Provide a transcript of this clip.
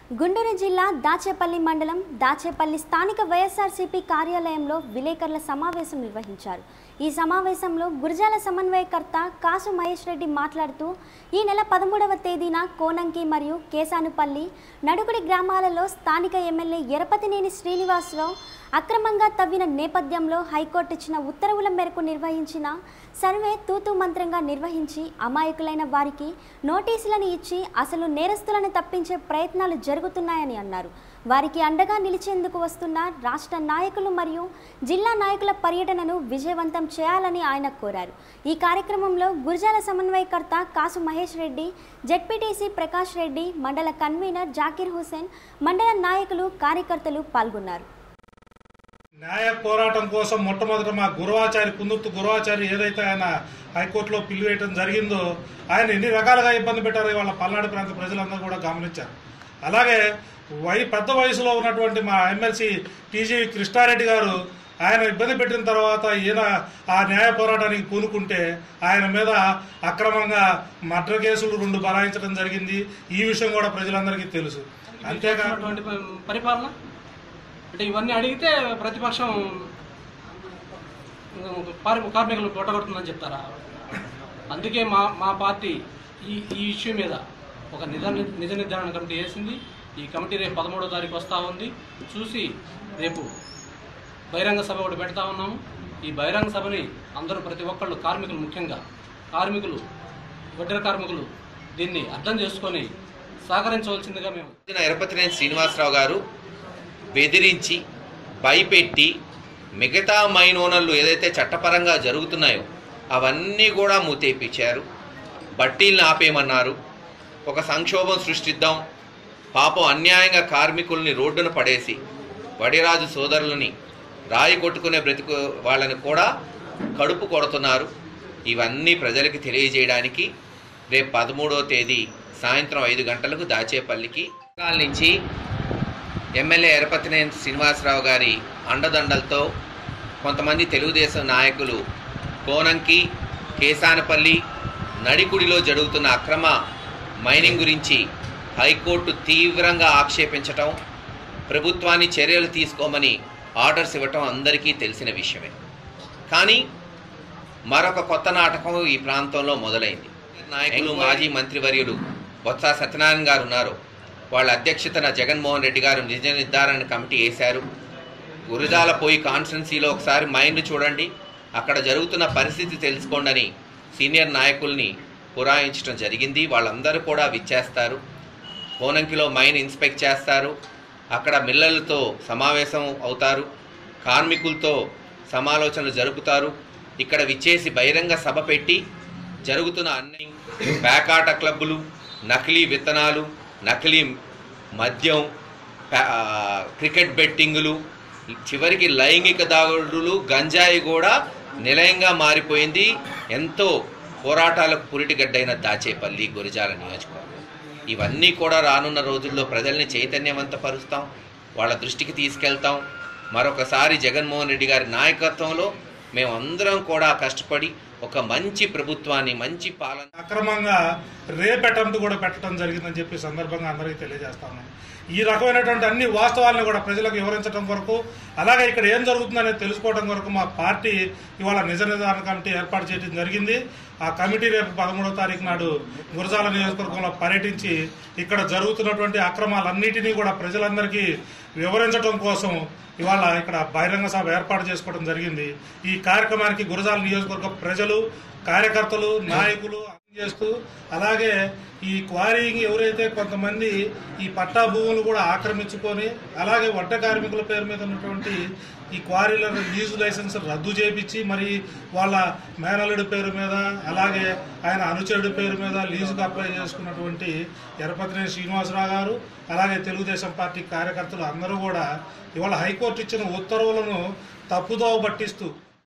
గుంటూరు జిల్లా దాచేపల్లి మండలం దాచేపల్లి స్థానిక వైఎస్ఆర్సీపీ కార్యాలయంలో విలేకరుల సమావేశం నిర్వహించారు ఈ సమావేశంలో గురజాల సమన్వయకర్త కాసు మహేష్ రెడ్డి మాట్లాడుతూ ఈ నెల పదమూడవ తేదీన కోనంకి మరియు కేసానుపల్లి నడుగుడి గ్రామాలలో స్థానిక ఎమ్మెల్యే ఎరపతినేని శ్రీనివాసరావు అక్రమంగా తవ్విన నేపథ్యంలో హైకోర్టు ఇచ్చిన ఉత్తర్వుల మేరకు నిర్వహించిన సర్వే తూతూ మంత్రంగా నిర్వహించి అమాయకులైన వారికి నోటీసులను ఇచ్చి అసలు నేరస్తులను తప్పించే ప్రయత్నాలు జరుగుతున్నాయని అన్నారు వారికి అండగా నిలిచేందుకు వస్తున్న రాష్ట్ర నాయకులు మరియు జిల్లా నాయకుల పర్యటనను విజయవంతం చేయాలని ఆయన కోరారు ఈ కార్యక్రమంలో గురజాల సమన్వయకర్త కాసు మహేష్ రెడ్డి జెడ్పీటీసీ ప్రకాష్ రెడ్డి మండల కన్వీనర్ జాకీర్ హుసేన్ మండల నాయకులు కార్యకర్తలు పాల్గొన్నారు న్యాయ పోరాటం కోసం మొట్టమొదట మా గురువాచారి కుందుర్తు గురువాచారి ఏదైతే ఆయన హైకోర్టులో పిలివేయటం జరిగిందో ఆయన ఎన్ని రకాలుగా ఇబ్బంది పెట్టారో ఇవాళ పల్నాడు ప్రాంత ప్రజలందరూ కూడా గమనించారు అలాగే వై పెద్ద వయసులో ఉన్నటువంటి మా ఎమ్మెల్సీ టీజీవి కృష్ణారెడ్డి గారు ఆయన ఇబ్బంది పెట్టిన తర్వాత ఈయన ఆ న్యాయ పోరాటానికి పూనుకుంటే ఆయన మీద అక్రమంగా మర్డర్ కేసులు రెండు బనాయించడం జరిగింది ఈ విషయం కూడా ప్రజలందరికీ తెలుసు అంతేకాదు చేస్తున్నటువంటి ప- పరిపాలన అంటే ఇవన్నీ అడిగితే ప్రతిపక్షం ఉమ్, కార్- కార్మికులు కొట్టగొడుతుందని చెప్తారా అందుకే మా మా పార్టీ ఈ ఈ ఇష్యూ మీద ఒక నిజ నిజ నిర్ధారణ కమిటీ వేసింది ఈ కమిటీ రేపు పదమూడో తారీఖు వస్తూ ఉంది చూసి రేపు బహిరంగ సభ ఒకటి పెడతా ఉన్నాము ఈ బహిరంగ సభని అందరూ ప్రతి ఒక్కళ్ళు కార్మికులు ముఖ్యంగా కార్మికులు వడ్డెర కార్మికులు దీన్ని అర్థం చేసుకొని సహకరించవలసిందిగా మేము రోజున ఎరపతినేని శ్రీనివాసరావు గారు బెదిరించి భయపెట్టి మిగతా మైన్ ఓనర్లు ఏదైతే చట్టపరంగా జరుగుతున్నాయో అవన్నీ కూడా మూతేపించారు బట్టీలను ఆపేయమన్నారు ఒక సంక్షోభం సృష్టిద్దాం పాపం అన్యాయంగా కార్మికుల్ని రోడ్డున పడేసి వడిరాజు సోదరులని రాయి కొట్టుకునే బ్రతుకు వాళ్ళని కూడా కడుపు కొడుతున్నారు ఇవన్నీ ప్రజలకి తెలియజేయడానికి రేపు పదమూడో తేదీ సాయంత్రం ఐదు గంటలకు దాచేపల్లికి కాల నుంచి ఎమ్మెల్యే ఎరపతినేని శ్రీనివాసరావు గారి అండదండలతో కొంతమంది తెలుగుదేశం నాయకులు కోనంకి కేసానపల్లి నడికుడిలో జరుగుతున్న అక్రమ మైనింగ్ గురించి హైకోర్టు తీవ్రంగా ఆక్షేపించటం ప్రభుత్వాన్ని చర్యలు తీసుకోమని ఆర్డర్స్ ఇవ్వటం అందరికీ తెలిసిన విషయమే కానీ మరొక కొత్త నాటకం ఈ ప్రాంతంలో మొదలైంది నాయకులు మాజీ మంత్రివర్యులు బొత్స సత్యనారాయణ గారు ఉన్నారు వాళ్ళ అధ్యక్షతన జగన్మోహన్ రెడ్డి గారు నిజ నిర్ధారణ కమిటీ వేశారు గురజాల పోయి కాన్స్టెన్సీలో ఒకసారి మైండ్ చూడండి అక్కడ జరుగుతున్న పరిస్థితి తెలుసుకోండి అని సీనియర్ నాయకుల్ని పురాయించడం జరిగింది వాళ్ళందరూ కూడా విచ్చేస్తారు కోనంకిలో మైన్ ఇన్స్పెక్ట్ చేస్తారు అక్కడ మిల్లలతో సమావేశం అవుతారు కార్మికులతో సమాలోచనలు జరుపుతారు ఇక్కడ విచ్చేసి బహిరంగ సభ పెట్టి జరుగుతున్న అన్ని పేకాట క్లబ్బులు నకిలీ విత్తనాలు నకిలీ మద్యం పా- ఆ, క్రికెట్ బెట్టింగులు చివరికి లైంగిక దాడులు గంజాయి కూడా నిలయంగా మారిపోయింది ఎంతో పోరాటాలకు పురిటిగడ్డైన దాచేపల్లి గురిజాల నియోజకవర్గం ఇవన్నీ కూడా రానున్న రోజుల్లో ప్రజల్ని చైతన్యవంతపరుస్తాం వాళ్ళ దృష్టికి తీసుకెళ్తాం మరొకసారి జగన్మోహన్ రెడ్డి గారి నాయకత్వంలో మేమందరం కూడా కష్టపడి ఒక మంచి ప్రభుత్వాన్ని మంచి పాలన అక్రమంగా రేప్ అటెంప్ట్ కూడా పెట్టడం జరిగిందని చెప్పి సందర్భంగా అందరికీ తెలియజేస్తాను ఈ రకమైనటువంటి అన్ని వాస్తవాలను కూడా ప్రజలకు వివరించడం కొరకు అలాగే ఇక్కడ ఏం జరుగుతుందనేది తెలుసుకోవడం కొరకు మా పార్టీ ఇవాళ నిజ నిర్ధారణ కమిటీ ఏర్పాటు చేయడం జరిగింది ఆ కమిటీ రేపు పదమూడవ తారీఖు నాడు గురజాల నియోజకవర్గంలో పర్యటించి ఇక్కడ జరుగుతున్నటువంటి అక్రమాలన్నిటినీ కూడా ప్రజలందరికీ వివరించడం కోసం ఇవాళ ఇక్కడ బహిరంగ సభ ఏర్పాటు చేసుకోవడం జరిగింది ఈ కార్యక్రమానికి గురజాల నియోజకవర్గ ప్రజలు కార్యకర్తలు నాయకులు చేస్తూ అలాగే ఈ క్వారీయింగ్ ఎవరైతే కొంతమంది ఈ పట్టా భూములు కూడా ఆక్రమించుకొని అలాగే వడ్డ కార్మికుల పేరు మీద ఉన్నటువంటి ఈ క్వారీల లీజు లైసెన్స్ రద్దు చేపించి మరి వాళ్ళ మేనల్లుడి పేరు మీద అలాగే ఆయన అనుచరుడి పేరు మీద లీజుకు అప్లై చేసుకున్నటువంటి ఎరపతినేని శ్రీనివాసరావు గారు అలాగే తెలుగుదేశం పార్టీ కార్యకర్తలు అందరూ కూడా ఇవాళ హైకోర్టు ఇచ్చిన ఉత్తర్వులను తప్పుదోవ పట్టిస్తూ